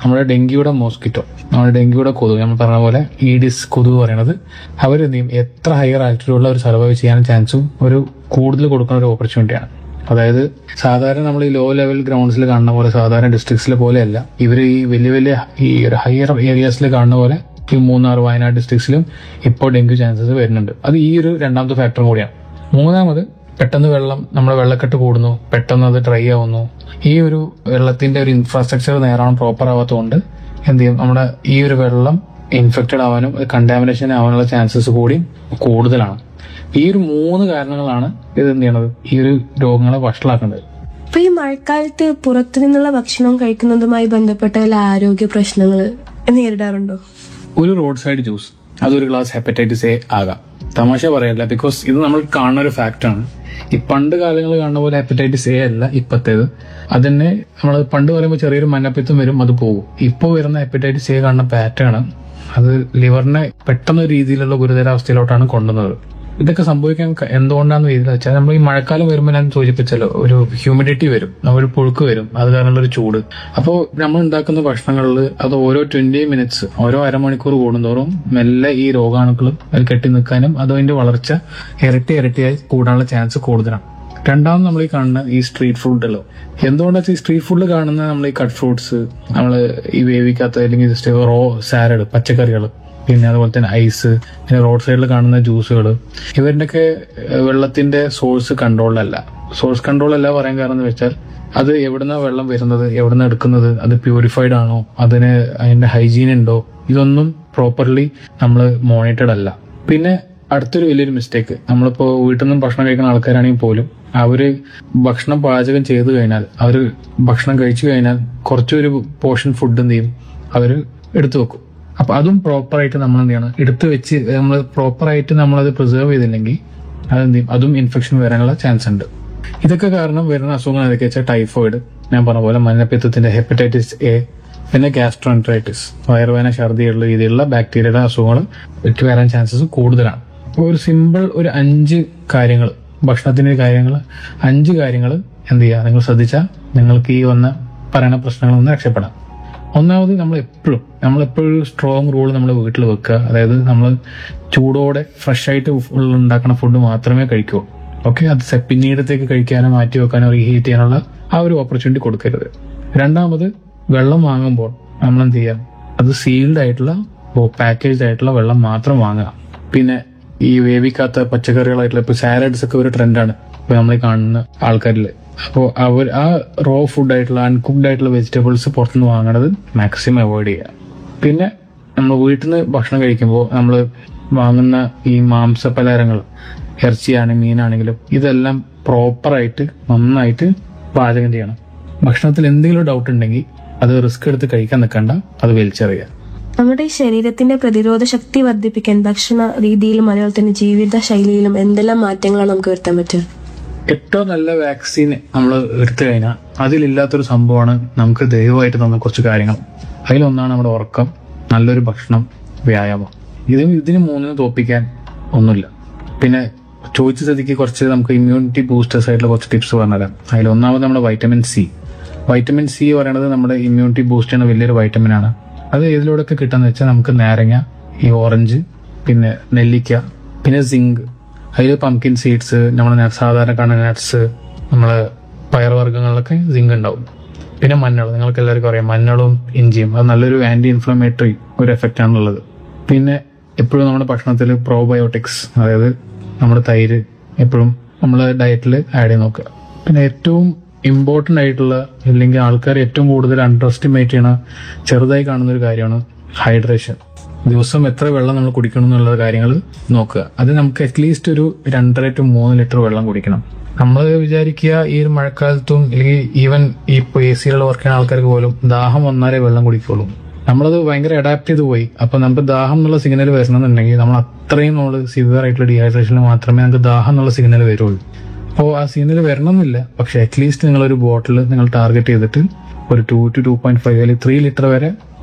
നമ്മുടെ ഡെങ്കിയുടെ മോസ്കിറ്റോ നമ്മുടെ ഡെങ്കിയുടെ കൊതുക് നമ്മൾ പറഞ്ഞ പോലെ ഈഡിസ് കൊതുക് പറയണത് അവർ എന്ത് ചെയ്യും എത്ര ഹയർ ആൾട്ടിറ്റ്യൂഡിൽ അവർ സർവൈവ് ചെയ്യാൻ ചാൻസും ഒരു കൂടുതൽ കൊടുക്കുന്ന ഒരു ഓപ്പർച്യൂണിറ്റിയാണ് അതായത് സാധാരണ നമ്മൾ ഈ ലോ ലെവൽ ഗ്രൗണ്ട്സിൽ കാണുന്ന പോലെ സാധാരണ ഡിസ്ട്രിക്ട്സിൽ പോലെയല്ല ഇവർ ഈ വലിയ വലിയ ഈ ഒരു ഹയർ ഏരിയാസിൽ കാണുന്ന പോലെ ഈ മൂന്നാർ വയനാട് ഡിസ്ട്രിക്ട്സിലും ഇപ്പോൾ ഡെങ്കു ചാൻസസ് വരുന്നുണ്ട് അത് ഈ ഒരു രണ്ടാമത്തെ ഫാക്ടറും കൂടിയാണ് മൂന്നാമത് പെട്ടെന്ന് വെള്ളം നമ്മുടെ വെള്ളക്കെട്ട് കൂടുന്നു പെട്ടെന്ന് അത് ഡ്രൈ ആവുന്നു ഈ ഒരു വെള്ളത്തിന്റെ ഒരു ഇൻഫ്രാസ്ട്രക്ചർ നേരാണ് പ്രോപ്പർ ആവാത്തതുകൊണ്ട് എന്ത് ചെയ്യും നമ്മുടെ ഈ ഒരു വെള്ളം ഇൻഫെക്റ്റഡ് ആവാനും കണ്ടാമിനേഷൻ ആവാനുള്ള ചാൻസസ് കൂടി കൂടുതലാണ് ഈ ഒരു മൂന്ന് കാരണങ്ങളാണ് ഇത് എന്ത് ചെയ്യണത് ഈ ഒരു രോഗങ്ങളെ വഷളാക്കുന്നത് അപ്പൊ ഈ മഴക്കാലത്ത് പുറത്തു നിന്നുള്ള ഭക്ഷണം കഴിക്കുന്നതുമായി ബന്ധപ്പെട്ട വല്ല ആരോഗ്യ പ്രശ്നങ്ങൾ നേരിടാറുണ്ടോ ഒരു റോഡ് സൈഡ് ജ്യൂസ് അതൊരു ഗ്ലാസ് ഹെപ്പറ്റൈറ്റിസ് എ ആകാം തമാശ പറയല്ല ബിക്കോസ് ഇത് നമ്മൾ കാണുന്ന ഒരു ഫാക്റ്റാണ് ഈ പണ്ട് കാലങ്ങൾ കാണുന്ന പോലെ ഹെപ്പറ്റൈറ്റിസ് എ അല്ല ഇപ്പത്തേത് അതിനെ നമ്മൾ പണ്ട് പറയുമ്പോൾ ചെറിയൊരു മഞ്ഞപ്പിത്തം വരും അത് പോകും ഇപ്പോൾ വരുന്ന ഹെപ്പറ്റൈറ്റിസ് എ കാണുന്ന പാറ്റേൺ അത് ലിവറിനെ പെട്ടെന്ന് ഒരു രീതിയിലുള്ള ഗുരുതരാവസ്ഥയിലോട്ടാണ് കൊണ്ടുവന്നത് ഇതൊക്കെ സംഭവിക്കാൻ ക- എന്തുകൊണ്ടാന്ന് രീതിയിൽ വെച്ചാൽ നമ്മൾ ഈ മഴക്കാലം വരുമ്പോൾ ഞാൻ സൂചിപ്പിച്ചല്ലോ ഒരു ഹ്യൂമിഡിറ്റി വരും ഒരു പുഴുക്ക് വരും അത് കാരണമുള്ള ഒരു ചൂട് അപ്പോൾ നമ്മൾ ഉണ്ടാക്കുന്ന ഭക്ഷണങ്ങളിൽ അത് ഓരോ ട്വന്റി മിനിറ്റ്സ് ഓരോ അരമണിക്കൂർ കൂടുന്തോറും മെല്ലെ ഈ രോഗാണുക്കൾ അത് കെട്ടി നിൽക്കാനും അത് അതിന്റെ വളർച്ച ഇരട്ടി ഇരട്ടിയായി കൂടാനുള്ള ചാൻസ് കൂടുതലാണ് രണ്ടാമത് നമ്മൾ ഈ കാണുന്ന ഈ സ്ട്രീറ്റ് ഫുഡല്ലോ എന്തുകൊണ്ടാ വെച്ചാൽ ഈ സ്ട്രീറ്റ് ഫുഡിൽ കാണുന്ന നമ്മൾ ഈ കട്ട് ഫ്രൂട്ട്സ് നമ്മൾ ഈ വേവിക്കാത്ത അല്ലെങ്കിൽ ജസ്റ്റ് റോ സാലഡ് പച്ചക്കറികൾ പിന്നെ അതുപോലെ തന്നെ ഐസ് പിന്നെ റോഡ് സൈഡിൽ കാണുന്ന ജ്യൂസുകൾ ഇവരുടെയൊക്കെ ഏഹ്, വെള്ളത്തിന്റെ സോഴ്സ് കൺട്രോളല്ല സോഴ്സ് കൺട്രോൾ അല്ല പറയാൻ കാരണം എന്ന് വെച്ചാൽ അത് എവിടുന്ന വെള്ളം വരുന്നത് എവിടുന്ന് എടുക്കുന്നത് അത് പ്യൂരിഫൈഡ് ആണോ അതിന് അതിന്റെ ഹൈജീൻ ഉണ്ടോ ഇതൊന്നും പ്രോപ്പർലി നമ്മൾ മോണിറ്റർഡ് അല്ല പിന്നെ അടുത്തൊരു വലിയൊരു മിസ്റ്റേക്ക് നമ്മളിപ്പോ വീട്ടിൽ നിന്നും ഭക്ഷണം കഴിക്കുന്ന ആൾക്കാരാണെങ്കിൽ പോലും അവര് ഭക്ഷണം പാചകം ചെയ്തു കഴിഞ്ഞാൽ അവര് ഭക്ഷണം കഴിച്ചു കഴിഞ്ഞാൽ കുറച്ചൊരു പോർഷൻ ഫുഡ് എന്ത് ചെയ്യും അവര് എടുത്തു വെക്കും അപ്പൊ അതും പ്രോപ്പറായിട്ട് നമ്മൾ എന്ത് ചെയ്യണം എടുത്തു വെച്ച് നമ്മൾ പ്രോപ്പറായിട്ട് നമ്മളത് പ്രിസർവ് ചെയ്തില്ലെങ്കിൽ അതെന്ത് ചെയ്യും അതും ഇൻഫെക്ഷൻ വരാനുള്ള ചാൻസ് ഉണ്ട് ഇതൊക്കെ കാരണം വരുന്ന അസുഖങ്ങൾ ഏതൊക്കെ വെച്ചാൽ ടൈഫോയിഡ് ഞാൻ പറഞ്ഞ പോലെ മഞ്ഞപ്പിത്തത്തിന്റെ ഹെപ്പറ്റൈറ്റിസ് എ പിന്നെ ഗ്യാസ്ട്രോൻട്രൈറ്റിസ് വയറുവേന ഛർദിയുള്ള രീതിയിലുള്ള ബാക്ടീരിയയുടെ അസുഖങ്ങൾ വെച്ച് വരാൻ ചാൻസസ് കൂടുതലാണ് അപ്പോൾ ഒരു സിമ്പിൾ ഒരു അഞ്ച് കാര്യങ്ങൾ ഭക്ഷണത്തിന്റെ കാര്യങ്ങൾ അഞ്ച് കാര്യങ്ങൾ എന്ത് ചെയ്യുക നിങ്ങൾ ശ്രദ്ധിച്ചാൽ നിങ്ങൾക്ക് ഈ വന്ന പറയുന്ന പ്രശ്നങ്ങളിൽ നിന്ന് രക്ഷപ്പെടാം ഒന്നാമത് നമ്മൾ എപ്പോഴും നമ്മൾ എപ്പോഴും ഒരു സ്ട്രോങ് റൂൾ നമ്മൾ വീട്ടിൽ വെക്കുക അതായത് നമ്മൾ ചൂടോടെ ഫ്രഷ് ആയിട്ട് ഉള്ള ഉണ്ടാക്കുന്ന ഫുഡ് മാത്രമേ കഴിക്കൂ ഓക്കെ അത് സെ- പിന്നീടത്തേക്ക് കഴിക്കാനോ മാറ്റി വെക്കാനോ റീഹീറ്റ് ചെയ്യാനുള്ള ആ ഒരു ഓപ്പർച്യൂണിറ്റി കൊടുക്കരുത് രണ്ടാമത് വെള്ളം വാങ്ങുമ്പോൾ നമ്മൾ എന്ത് ചെയ്യാം അത് സീൽഡ് ആയിട്ടുള്ള പാക്കേജ്ഡ് ആയിട്ടുള്ള വെള്ളം മാത്രം വാങ്ങുക പിന്നെ ഈ വേവിക്കാത്ത പച്ചക്കറികളായിട്ടുള്ള ഇപ്പൊ സാലഡ്സ് ഒക്കെ ഒരു ട്രെൻഡാണ് ഇപ്പൊ നമ്മൾ ഈ കാണുന്ന ആൾക്കാരിൽ അപ്പോൾ അവർ ആ റോ ഫുഡ് ആയിട്ടുള്ള അൺകുക്ഡ് ആയിട്ടുള്ള വെജിറ്റബിൾസ് പുറത്തുനിന്ന് വാങ്ങണത് മാക്സിമം അവോയ്ഡ് ചെയ്യുക പിന്നെ നമ്മൾ വീട്ടിൽ നിന്ന് ഭക്ഷണം കഴിക്കുമ്പോൾ നമ്മൾ വാങ്ങുന്ന ഈ മാംസ പലഹാരങ്ങൾ ഇറച്ചിയാണെങ്കിലും മീനാണെങ്കിലും ഇതെല്ലാം പ്രോപ്പറായിട്ട് നന്നായിട്ട് പാചകം ചെയ്യണം ഭക്ഷണത്തിൽ എന്തെങ്കിലും ഡൗട്ട് ഉണ്ടെങ്കിൽ അത് റിസ്ക് എടുത്ത് കഴിക്കാൻ നിൽക്കണ്ട അത് വലിച്ചെറിയുക നമ്മുടെ ഈ ശരീരത്തിന്റെ പ്രതിരോധ ശക്തി വർദ്ധിപ്പിക്കാൻ ഭക്ഷണ രീതിയിലും അതുപോലെ തന്നെ ജീവിത ശൈലിയിലും എന്തെല്ലാം മാറ്റങ്ങളാണ് നമുക്ക് വരുത്താൻ പറ്റുക ഏറ്റവും നല്ല വാക്സിൻ നമ്മൾ എടുത്തു കഴിഞ്ഞാൽ അതിലില്ലാത്തൊരു സംഭവമാണ് നമുക്ക് ദൈവമായിട്ട് തന്ന കുറച്ച് കാര്യങ്ങൾ അതിലൊന്നാണ് നമ്മുടെ ഉറക്കം നല്ലൊരു ഭക്ഷണം വ്യായാമം ഇത് ഇതിന് മൂന്നിന് തോപ്പിക്കാൻ ഒന്നുമില്ല പിന്നെ ചോദിച്ച സ്ഥിതിക്ക് കുറച്ച് നമുക്ക് ഇമ്മ്യൂണിറ്റി ബൂസ്റ്റേഴ്സ് ആയിട്ടുള്ള കുറച്ച് ടിപ്സ് പറഞ്ഞുതരാം അതിൽ ഒന്നാമത് നമ്മുടെ വൈറ്റമിൻ സി വൈറ്റമിൻ സി പറയണത് നമ്മുടെ ഇമ്മ്യൂണിറ്റി ബൂസ്റ്റ് ചെയ്യുന്ന വലിയൊരു വൈറ്റമിൻ ആണ് അത് ഏതിലൂടെയൊക്കെ കിട്ടാന്ന് വെച്ചാൽ നമുക്ക് നാരങ്ങ ഈ ഓറഞ്ച് പിന്നെ നെല്ലിക്ക പിന്നെ സിങ്ക് അതിൽ പംകിൻ സീഡ്സ് നമ്മൾ സാധാരണ കാണുന്ന നട്ട്സ് നമ്മള് പയർവർഗ്ഗങ്ങളിലൊക്കെ സിങ്ക് ഉണ്ടാവും പിന്നെ മഞ്ഞൾ നിങ്ങൾക്ക് എല്ലാവർക്കും അറിയാം മഞ്ഞളും ഇഞ്ചിയും അത് നല്ലൊരു ആന്റി ഇൻഫ്ലമേറ്ററി ഒരു എഫക്റ്റ് ആണുള്ളത് പിന്നെ എപ്പോഴും നമ്മുടെ ഭക്ഷണത്തിൽ പ്രോബയോട്ടിക്സ് അതായത് നമ്മുടെ തൈര് എപ്പോഴും നമ്മൾ ഡയറ്റിൽ ആഡ് ചെയ്ത് നോക്കുക പിന്നെ ഏറ്റവും ഇമ്പോർട്ടൻ്റ് ആയിട്ടുള്ള അല്ലെങ്കിൽ ആൾക്കാർ ഏറ്റവും കൂടുതൽ അണ്ടർ എസ്റ്റിമേറ്റ് ചെയ്യണ ചെറുതായി കാണുന്ന ഒരു കാര്യമാണ് ഹൈഡ്രേഷൻ ദിവസം എത്ര വെള്ളം നമ്മൾ കുടിക്കണം എന്നുള്ള കാര്യങ്ങൾ നോക്കുക അത് നമുക്ക് അറ്റ്ലീസ്റ്റ് ഒരു രണ്ടര ടു മൂന്ന് ലിറ്റർ വെള്ളം കുടിക്കണം നമ്മൾ വിചാരിക്കുക ഈ ഒരു മഴക്കാലത്തും അല്ലെങ്കിൽ ഈവൻ ഈ ഇപ്പോൾ എ സിയിലുള്ള വർക്ക് ചെയ്യുന്ന ആൾക്കാർക്ക് പോലും ദാഹം വന്നാലേ വെള്ളം കുടിക്കുള്ളൂ നമ്മളത് ഭയങ്കര അഡാപ്റ്റ് ചെയ്ത് പോയി അപ്പൊ നമുക്ക് ദാഹം എന്നുള്ള സിഗ്നൽ വരണമെന്നുണ്ടെങ്കിൽ നമ്മൾ അത്രയും നമ്മൾ സിവിയർ ആയിട്ടുള്ള ഡീഹൈഡ്രേഷനിൽ മാത്രമേ നമുക്ക് ദാഹം എന്നുള്ള സിഗ്നൽ വരുള്ളൂ അപ്പോൾ ആ സിഗ്നൽ വരണമെന്നില്ല പക്ഷെ അറ്റ്ലീസ്റ്റ് നിങ്ങൾ ഒരു ബോട്ടിൽ നിങ്ങൾ ടാർഗറ്റ് ചെയ്തിട്ട് ഒരു two to two point five അല്ലെങ്കിൽ ത്രീ ലിറ്റർ വരെ